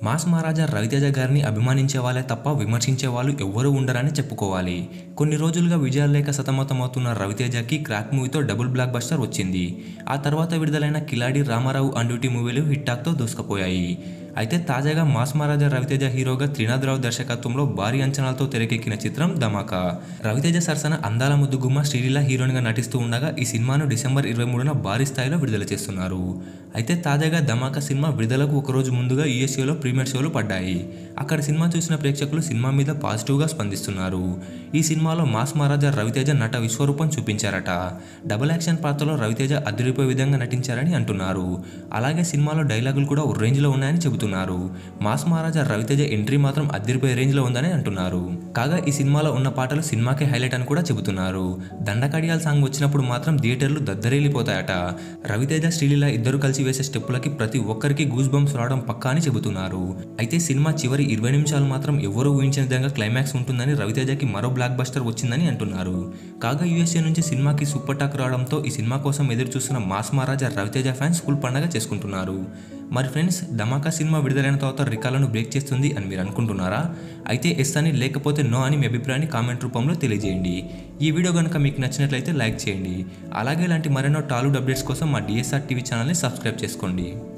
mass Maharaja Raviteja గారిని అభిమానించే వాళ్ళే తప్ప విమర్శించే వాళ్ళు ఎవ్వరూ ఉండరని చెప్పుకోవాలి కొన్ని రోజులుగా విజయాలు లేక సతమతమవుతున్న రవితేజకి క్రాక్ మూవీతో డబుల్ బ్లాక్ బస్టర్ వచ్చింది ఆ తర్వాత విడుదలైన కిలాడి రామారావు అండ్యూటీ మూవీలు హిట్ టాక్తో దూసుకుపోయాయి అయితే తాజాగా మాస్ మహారాజా రవితేజ హీరోగా త్రినాథరావు దర్శకత్వంలో భారీ అంచనాలతో తెరకెక్కిన చిత్రం ధమాకా రవితేజ సరసన అందాల ముద్దుగుమ్మ శ్రీలీల హీరోయిన్గా నటిస్తూ ఉండగా ఈ సినిమాను డిసెంబర్ ఇరవై మూడున భారీ స్థాయిలో విడుదల చేస్తున్నారు అయితే తాజాగా ధమాకా సినిమా విడుదలకు ఒకరోజు ముందుగా యూఎస్ఏలో ప్రీమియర్ షోలు పడ్డాయి అక్కడ సినిమా చూసిన ప్రేక్షకులు సినిమా మీద పాజిటివ్గా స్పందిస్తున్నారు ఈ సినిమాలో మాస్ మహారాజా రవితేజ నట విశ్వరూపం చూపించారట డబుల్ యాక్షన్ పాత్రలో రవితేజ అదిరిపోయే విధంగా నటించారని అంటున్నారు అలాగే సినిమాలో డైలాగులు కూడా ఓ రేంజ్లో ఉన్నాయని చెబుతున్నారు మాస్ మహారాజా రవితేజ ఎంట్రీ మాత్రం అదిరిపోయే రేంజ్లో ఉందని అంటున్నారు కాగా ఈ సినిమాలో ఉన్న పాటలు సినిమాకే హైలైట్ అని కూడా చెబుతున్నారు దండకడియాల్ సాంగ్ వచ్చినప్పుడు మాత్రం థియేటర్లు దద్దరేలిపోతాయట రవితేజ శ్రీలీల ఇద్దరు కలిసి వేసే స్టెప్పులకి ప్రతి ఒక్కరికి గూస్ బంప్స్ రావడం పక్కా అని చెబుతున్నారు అయితే సినిమా చివరి ఇరవై నిమిషాలు మాత్రం ఎవరూ ఊహించిన విధంగా క్లైమాక్స్ ఉంటుందని రవితేజకి మరో బ్లాక్ బస్టర్ వచ్చిందని అంటున్నారు కాగా యూఎస్ఏ నుంచి సినిమాకి సూపర్ టాక్ రావడంతో ఈ సినిమా కోసం ఎదురు చూస్తున్న mass Maharaja Ravi Teja fans full పండగ చేసుకుంటున్నారు మరి ఫ్రెండ్స్ ధమాకా సినిమా విడుదలైన తర్వాత రికార్డులను బ్రేక్ చేస్తుంది అని మీరు అనుకుంటున్నారా అయితే ఎస్ అని లేకపోతే నో అని మీ అభిప్రాయాన్ని కామెంట్ రూపంలో తెలియజేయండి ఈ వీడియో కనుక మీకు నచ్చినట్లయితే లైక్ చేయండి అలాగే ఇలాంటి మరెన్నో టాలీవుడ్ అప్డేట్స్ కోసం మా డిఎస్ఆర్ టీవీ ఛానల్ని సబ్స్క్రైబ్ చేసుకోండి